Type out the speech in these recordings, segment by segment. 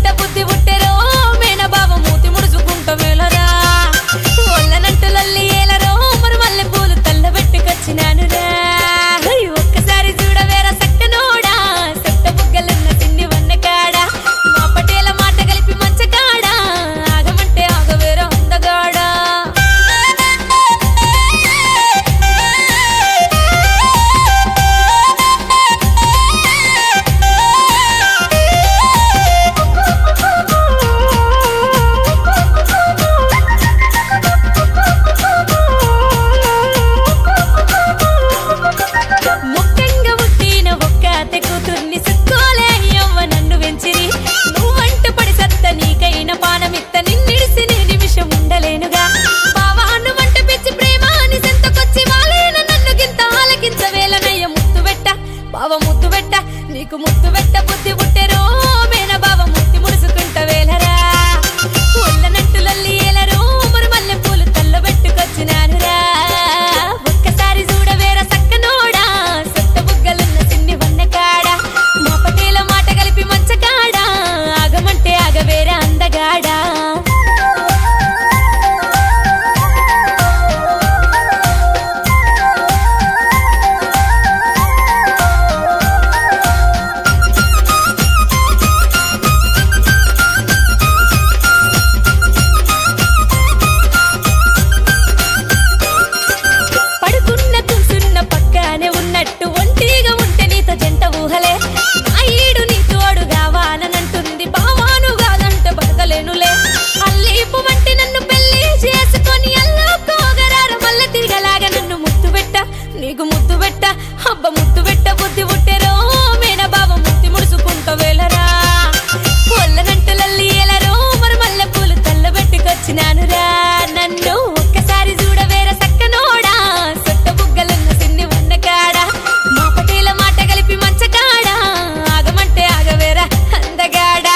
బుద్ధి పుట్టెరో మేన బావ మూతి ముడుచుకుంట వేలరా ఒళ్ళనంటు లల్లి ఏలరో మరి మల్లె పూలు తల్లబెట్టుకొచ్చినాను రా ఒక్కసారి చూడవేరా సక్కనోడా సట్ట బుగ్గలున్న తిండి వన్న కాడా మా పటేల మాట కలిపి మంచ కాడా ఆగమంటే ఆగవేరా అందగాడా ముఖ్యంగా పుట్టిన ఒక్క అత్తె కూతుర్ని సుక్కోలే అయ్యవ్వ నన్ను వెంచిరి నువ్వంట పడి సత్త నీకైన పానమిత్త నిన్నిడిసి నీ నిమిషం ఉండలేనుగా బావాను వంట పిచ్చి ప్రేమ అని సెంతకొచ్చి వాలేన నన్ను గింత ఆలకించవేలనయ్య ముత్తు పెట్ట బావ ముత్తు పెట్ట నీకు ముత్తు పెట్ట బుద్ధి పుట్టెరో మేన బావ ముత్తి ముడుచుకుంట వేలరా ఒళ్ళనట్టు లల్లి ఏలరో మరి మల్లె పూలు తల్లబెట్టుకొచ్చినానురా ఒక్కసారి చూడవేరా సక్కనోడా సొట్ట బుగ్గలున్న చిన్ని వన్న కాడ మా పటేల మాట కలిపి మంచ కాడ ఆగమంటే ఆగవేరా అందగాడా పడుకున్న కూసున్న పక్కనే ఉన్నట్టు ఒంటిగా ఉంటే నీతో జంట ఊహలే ఆ ఈడు నీ తోడు కావాలనంటుంది బావాను కాదంటే బతకలేనులే అల్లీపు వంటి నన్ను పెళ్లి చేసుకొని అల్లాకోగరార మల్ల తిరగలాగా నన్ను ముత్తు పెట్ట నీకు ముత్తు పెట్ట అబ్బ ముత్తు పెట్ట బుద్ధి పుట్టెరో మేన బావ ముత్తి ముడుచుకుంట వేలరా ఒళ్ళనంటు లల్లి ఎలరో మరి మల్లె పూలు తల్లబెట్టుకొచ్చినానురా నన్ను ఒక్కసారి చూడవేర సక్కనోడా సొట్ట బుగ్గలున్న సిన్ని ఉన్న కాడ మా పటేల మాట కలిపి మంచ కాడ ఆగమంటే ఆగవేరా అందగాడా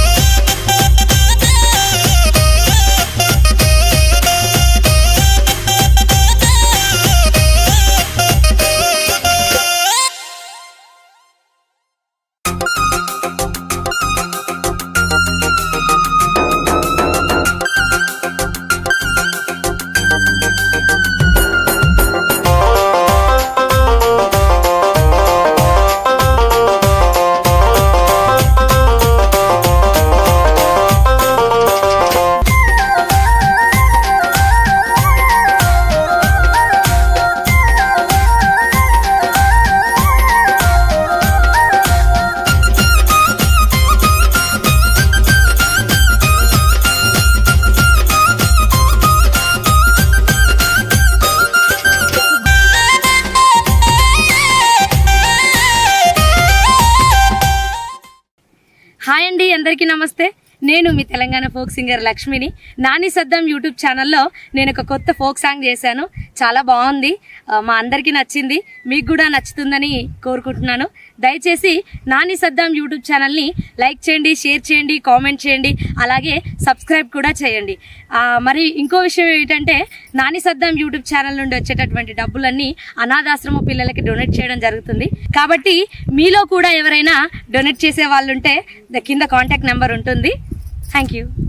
హాయ్ అండి అందరికీ నమస్తే నేను మీ తెలంగాణ ఫోక్ సింగర్ లక్ష్మిని నాని సద్దం యూట్యూబ్ ఛానల్లో నేను ఒక కొత్త ఫోక్ సాంగ్ చేశాను చాలా బాగుంది ఆ, మా అందరికీ నచ్చింది మీకు కూడా నచ్చుతుందని కోరుకుంటున్నాను దయచేసి నాని సద్దం యూట్యూబ్ ఛానల్ని లైక్ చేయండి షేర్ చేయండి కామెంట్ చేయండి అలాగే సబ్స్క్రైబ్ కూడా చేయండి ఆ, మరి ఇంకో విషయం ఏంటంటే నాని సద్దం యూట్యూబ్ ఛానల్ నుండి వచ్చేటటువంటి డబ్బులన్నీ అనాథాశ్రమ పిల్లలకి డొనేట్ చేయడం జరుగుతుంది కాబట్టి మీలో కూడా ఎవరైనా డొనేట్ చేసే వాళ్ళు ఉంటే ద- కింద కాంటాక్ట్ నెంబర్ ఉంటుంది థ్యాంక్ యూ